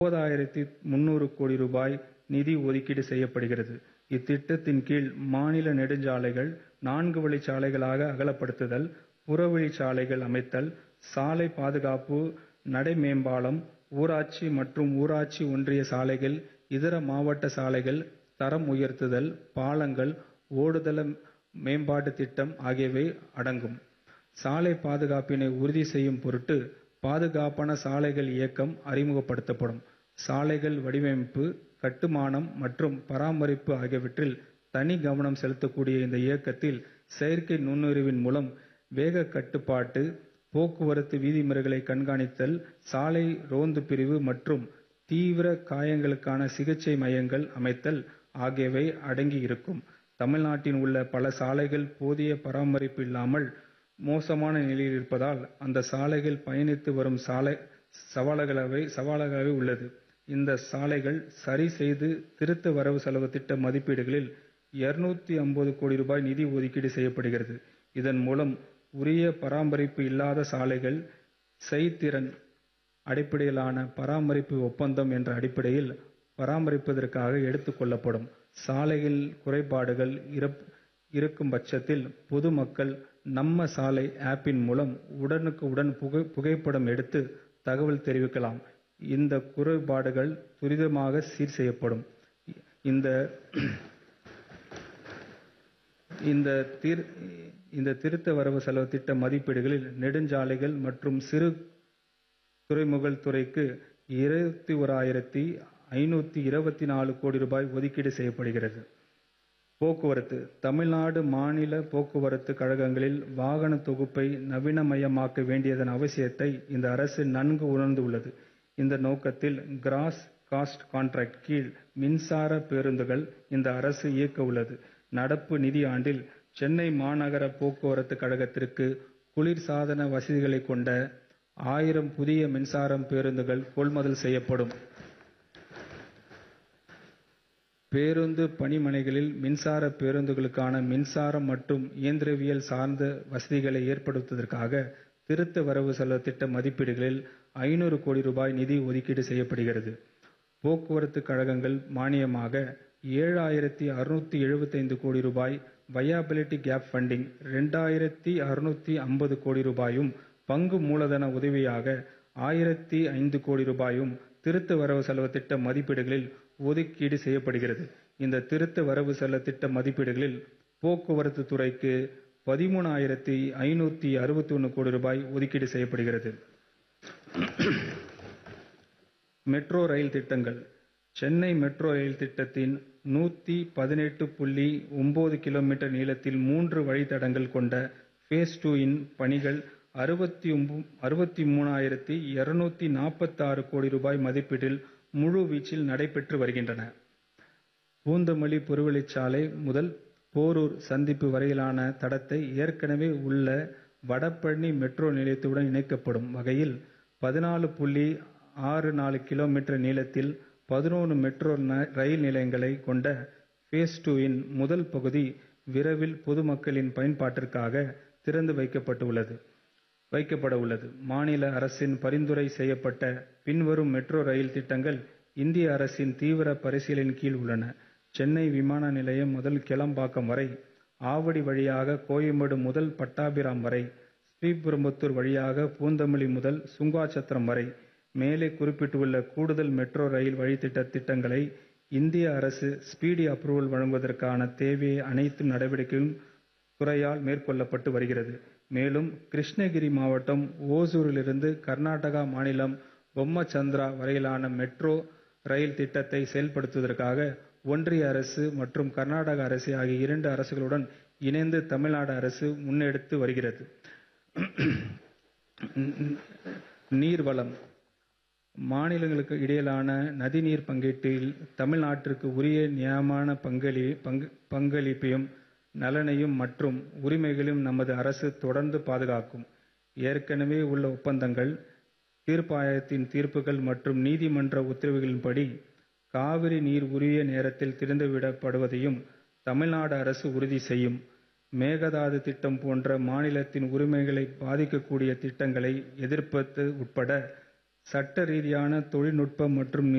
முப்பதாயிரத்து முன்னூறு கோடி ரூபாய் நிதி ஒதுக்கீடு செய்யப்படுகிறது. இத்திட்டத்தின் கீழ் மாநில நெடுஞ்சாலைகள் நான்கு வழிச்சாலைகளாக அகலப்படுத்துதல், புறவழிச்சாலைகள் அமைத்தல், சாலை பாதுகாப்பு, நடைமேம்பாலம், ஊராட்சி மற்றும் ஊராட்சி ஒன்றிய சாலைகள், இதர மாவட்ட சாலைகள் தரம் உயர்த்துதல், பாலங்கள், ஓடுதள மேம்பாட்டுத் திட்டம் ஆகியவை அடங்கும். சாலை பாதுகாப்பினை உறுதி செய்யும் பொருட்டு பாதுகாப்பான சாலைகள் இயக்கம் அறிமுகப்படுத்தப்படும். சாலைகள் வடிவமைப்பு, கட்டுமானம் மற்றும் பராமரிப்பு ஆகியவற்றில் தனி கவனம் செலுத்தக்கூடிய இந்த இயக்கத்தில் செயற்கை நுண்ணறிவின் மூலம் வேகக் கட்டுப்பாட்டு, போக்குவரத்து விதிமுறைகளை கண்காணித்தல், சாலை ரோந்து பிரிவு மற்றும் தீவிர காயங்களுக்கான சிகிச்சை மையங்கள் அமைத்தல் ஆகியவை அடங்கி இருக்கும். தமிழ்நாட்டில் உள்ள பல சாலைகள் போதிய பராமரிப்பு இல்லாமல் மோசமான நிலையில் இருப்பதால் அந்த சாலைகள் பயணித்து வரும் சவாலாகவே உள்ளது. இந்த சாலைகள் சரி செய்து திருத்த வரவு செலவு திட்ட மதிப்பீடுகளில் இருநூற்று கோடி ரூபாய் நிதி ஒதுக்கீடு செய்யப்படுகிறது. இதன் மூலம் உரிய பராமரிப்பு இல்லாத சாலைகள் செய்திறன் அடிப்படையிலான பராமரிப்பு ஒப்பந்தம் என்ற அடிப்படையில் பராமரிப்பதற்காக எடுத்துக் கொள்ளப்படும். சாலைகளில் குறைபாடுகள் இருக்கும் பட்சத்தில் பொதுமக்கள் நம்ம சாலை ஆப்பின் மூலம் உடனுக்குடன் புகைப்படம் எடுத்து தகவல் தெரிவிக்கலாம். இந்த குறைபாடுகள் துரிதமாக சீர் செய்யப்படும். இந்த திருத்த வரவு செலவு திட்ட மதிப்பீடுகளில் நெடுஞ்சாலைகள் மற்றும் சிறு துறைமுகங்கள் துறைக்கு இருபத்தோராயிரத்து ஐநூற்று இருபத்துநான்கு கோடி ரூபாய் ஒதுக்கீடு செய்யப்படுகிறது. போக்குவரத்து தமிழ்நாடு மாநில போக்குவரத்து கழகங்களில் வாகன தொகுப்பை நவீனமயமாக்க வேண்டியதன் அவசியத்தை இந்த அரசு நன்கு உணர்ந்துள்ளது. இந்த நோக்கத்தில் கிராஸ் காஸ்ட் கான்ட்ராக்ட் கீழ் மின்சார பேருந்துகள் இந்த அரசு இயக்க உள்ளது. நடப்பு நிதியாண்டில் சென்னை மாநகர போக்குவரத்து கழகத்திற்கு குளிர்சாதன வசதிகளைக் கொண்ட ஆயிரம் புதிய மின்சார பேருந்துகள் கொள்முதல் செய்யப்படும். பேருந்து பணிமனைகளில் மின்சார பேருந்துகளுக்கான மின்சாரம் மற்றும் இயந்திரவியல் சார்ந்த வசதிகளை ஏற்படுத்துவதற்காக திருத்த வரவு செலவு திட்ட மதிப்பீடுகளில் ஐநூறு கோடி ரூபாய் நிதி ஒதுக்கீடு செய்யப்படுகிறது. போக்குவரத்து கழகங்கள் மானியமாக ஏழாயிரத்து அறுநூற்று எழுபத்தைந்து கோடி ரூபாய், வயபிலிட்டி கேப் ஃபண்டிங் இரண்டாயிரத்து அறுநூற்று ஐம்பது கோடி ரூபாயும், பங்கு மூலதன உதவியாக ஆயிரத்து ஐந்து கோடி ரூபாயும் திருத்த வரவு செலவு திட்ட மதிப்பீடுகளில் ஒதுக்கீடு செய்யப்படுகிறது. இந்த திருத்த வரவு செலவு திட்ட மதிப்பீடுகளில் போக்குவரத்து துறைக்கு பதிமூன்றாயிரத்து ஐநூற்று அறுபத்தொன்று கோடி ரூபாய் ஒதுக்கீடு செய்யப்படுகிறது. மெட்ரோ ரயில் திட்டங்கள் சென்னை மெட்ரோ ரயில் திட்டத்தின் நூற்று பதினெட்டு புள்ளி ஒன்பது கிலோமீட்டர் நீளத்தில் மூன்று வழித்தடங்கள் கொண்ட பேஸ் டூ இன் பணிகள் அறுபத்து மூன்றாயிரத்து இருநூற்று நாற்பத்தாறு கோடி ரூபாய் மதிப்பீட்டில் முழு வீச்சில் நடைபெற்று வருகின்றன. பூந்தமல்லி புறவழிச்சாலை முதல் போரூர் சந்திப்பு வரையிலான தடத்தை ஏற்கனவே உள்ள வடபழனி மெட்ரோ நிலையத்துடன் இணைக்கப்படும் வகையில் பதினாலு புள்ளி ஆறு நாலு கிலோமீட்டர் நீளத்தில் பதினொன்று மெட்ரோ ரயில் நிலையங்களைக் கொண்ட பேஸ் டூ இன் முதல் பகுதி விரைவில் பொதுமக்களின் பயன்பாட்டிற்காக திறந்து வைக்கப்பட உள்ளது. மாநில அரசின் பரிந்துரை செய்யப்பட்ட பின்வரும் மெட்ரோ ரயில் திட்டங்கள் இந்திய அரசின் தீவிர பரிசீலனையின் கீழ் உள்ளன. சென்னை விமான நிலையம் முதல் கிளம்பாக்கம் வரை, ஆவடி வழியாக கோயம்பேடு முதல் பட்டாபிராம் வரை, ஸ்ரீபெரும்புதூர் வழியாக பூந்தமல்லி முதல் சுங்காசத்திரம் வரை. மேலே குறிப்பிட்டுள்ள கூடுதல் மெட்ரோ ரயில் வழித்திட்ட திட்டங்களை இந்திய அரசு ஸ்பீடி அப்ரூவல் வழங்குவதற்கான தேவையான அனைத்து நடவடிக்கைகளும் துறையால் மேற்கொள்ளப்பட்டு வருகிறது. மேலும் கிருஷ்ணகிரி மாவட்டம் ஓசூரிலிருந்து கர்நாடகா மாநிலம் பொம்மசந்திரா வரையிலான மெட்ரோ ரயில் திட்டத்தை செயல்படுத்துவதற்காக ஒன்றிய அரசு மற்றும் கர்நாடக அரசு ஆகிய இரண்டு அரசுகளுடன் இணைந்து தமிழ்நாடு அரசு முன்னெடுத்து வருகிறது. நீர்வளம் மாநிலங்களுக்கு இடையிலான நதிநீர் பங்கீட்டில் தமிழ்நாட்டிற்கு உரிய நியாயமான பங்களிப்பையும், நலனையும் மற்றும் உரிமைகளையும் நமது அரசு தொடர்ந்து பாதுகாக்கும். ஏற்கனவே உள்ள ஒப்பந்தங்கள், தீர்ப்பாயத்தின் தீர்ப்புகள் மற்றும் நீதிமன்ற உத்தரவுகளின்படி காவிரி நீர் உரிய நேரத்தில் திறந்துவிடப்படுவதையும் தமிழ்நாடு அரசு உறுதி செய்யும். மேகதாது திட்டம் போன்ற மாநிலத்தின் உரிமைகளை பாதிக்கக்கூடிய திட்டங்களை எதிர்ப்பது உட்பட சட்ட ரீதியான தொழில்நுட்ப மற்றும்